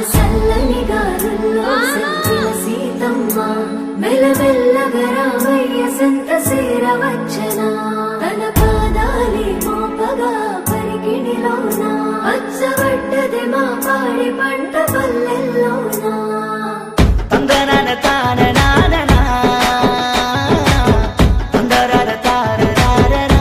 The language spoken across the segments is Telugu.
చల్లని గారుల్లో సంచిన సీతమ్మ మెల్లమెల్లగా రామయ్య సంత సేరవచ్చనా తన పాదాలే మోపగా పరికిణిలోన అచ్చబడ్డది మా పాడి పంట పల్లెల్లోనా తందనన తాననాననా. తందరర తారరారరా.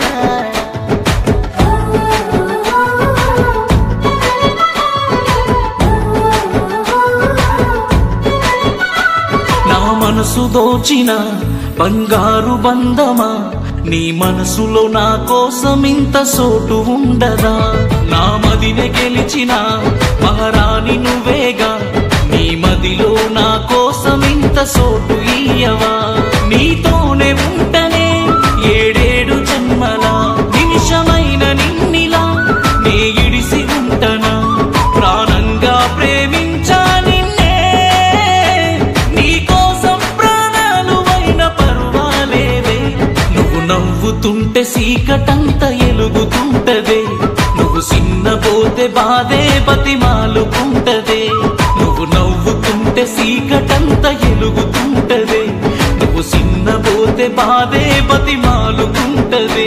నా మనసు దోచిన బంగారు బంధమా నీ మనసులో నా కోసం ఇంత సోటు ఉండదా నా మదిని గెలిచిన మహారాణి నువ్వేగా నీ మదిలో నా కోసం ఇంత సోటు ఇయ్యవా నీతోనే ఉంటనే ఏడేడు జన్మల నిమిషమైన నిన్నిలా నే ఇడిసి ఉంటనా ప్రాణంగా ప్రేమించా నిన్నే నీకోసం ప్రాణాలు అయిన పర్వాలేదే నువ్వు నవ్వుతుంటే సీకటంత ఎలుగుతుంటదే నువ్వు సిన్నపోతే బాధే బతిమాలుకుంటదే నువ్వు నవ్వుతుంటే సీకటంత ఎలుగుతుంటదే నువ్వు సిన్నపోతే బాధే బతిమాలుకుంటదే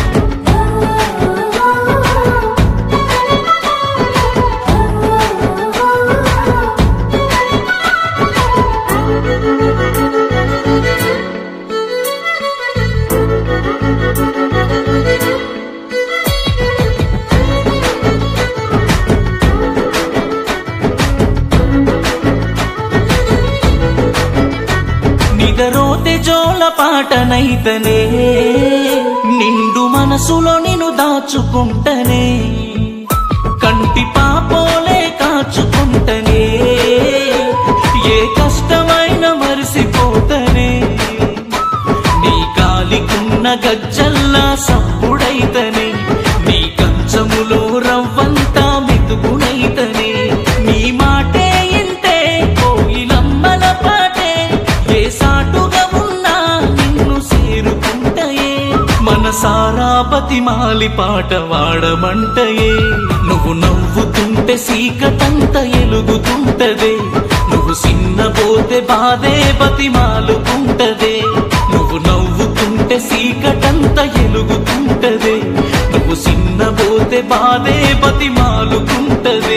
నిదరోతే జోల పాటనైతనే నిండు మనసులో నిన్ను దాచుకుంటనే కంటి పాపోలే కాచుకుంటనే ఏ కష్టమైన మరిసిపోతనే నీ కాలికున్న గజ్జల్లా సప్పుడైతనే నీ కంచములో రవ్వంతా మెతుకునైతనే నీ మాటే ఇంటే కోయిలమ్మల పాటే ఏ సాటుగా ఉన్నా నిన్ను చేరుకుంటయే మనసారా బతిమాలి పాట వాడమంటయే నువ్వు నవ్వుతుంటే సీకటంత ఎలుగుతుంటదే నువ్వు సిన్నపోతే బాధే బతిమాలుకుంటదే నువ్వు నవ్వుతుంటే సీకటంత ఎలుగుతుంటదే నువ్వు సిన్నపోతే బాధే బతిమాలుకుంటదే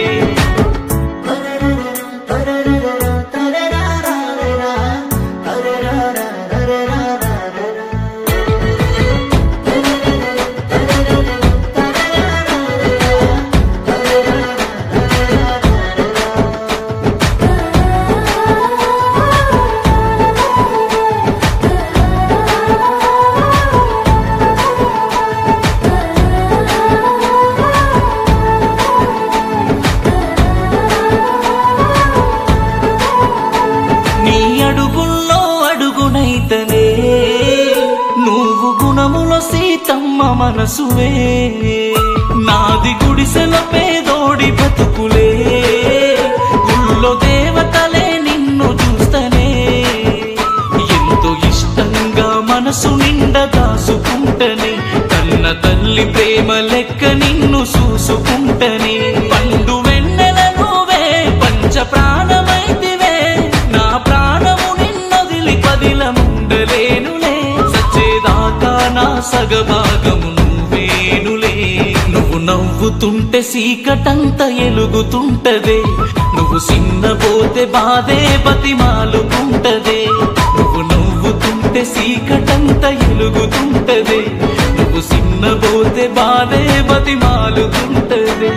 నీ అడుగుల్లో అడుగునైతనే నువ్వు గుణములో సీతమ్మ మనసువే నాది గుడిసెల పేదోడి బతుకులే గుళ్ళో దేవతలే నిన్ను చూస్తనే ఎంతో ఇష్టంగా మనసు నిండా దాసుకుంటనే కన్న తల్లి ప్రేమ లెక్క నిన్ను చూసుకుంటనే పండు వెన్నెల నువ్వే పంచ ప్రాణమైతివే నా ప్రాణము నిన్నొదిలి పదిలముండలేనులే సచ్చేదాకా నా సగభాగము నువ్వేనులే నువ్వు నవ్వుతుంటే సీకటంత ఎలుగుతుంటదే నువ్వు సిన్నపోతే బాధే బతిమాలుకుంటదే నువ్వు నవ్వుతుంటే సీకటంత ఎలుగుతుంటదే నువ్వు సిన్నపోతే బాధే బతిమాలుకుంటదే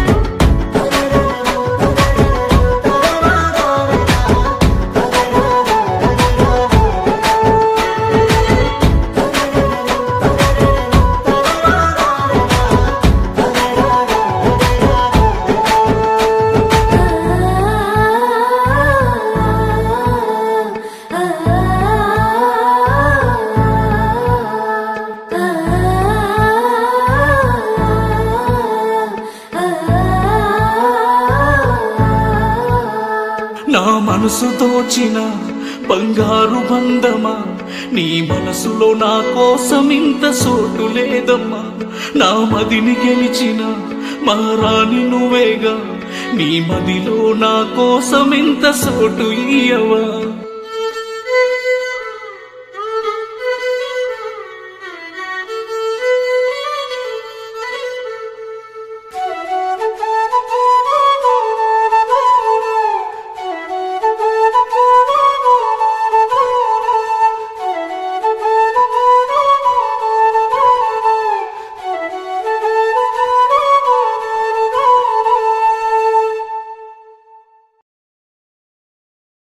నా మనసు దోచిన బంగారు బంధమా నీ మనసులో నా కోసం ఇంత సోటు లేదమ్మా నా మదిని గెలిచిన మహారాణి నువ్వేగా నీ మదిలో నా కోసం ఇంత సోటు ఇయ్యవా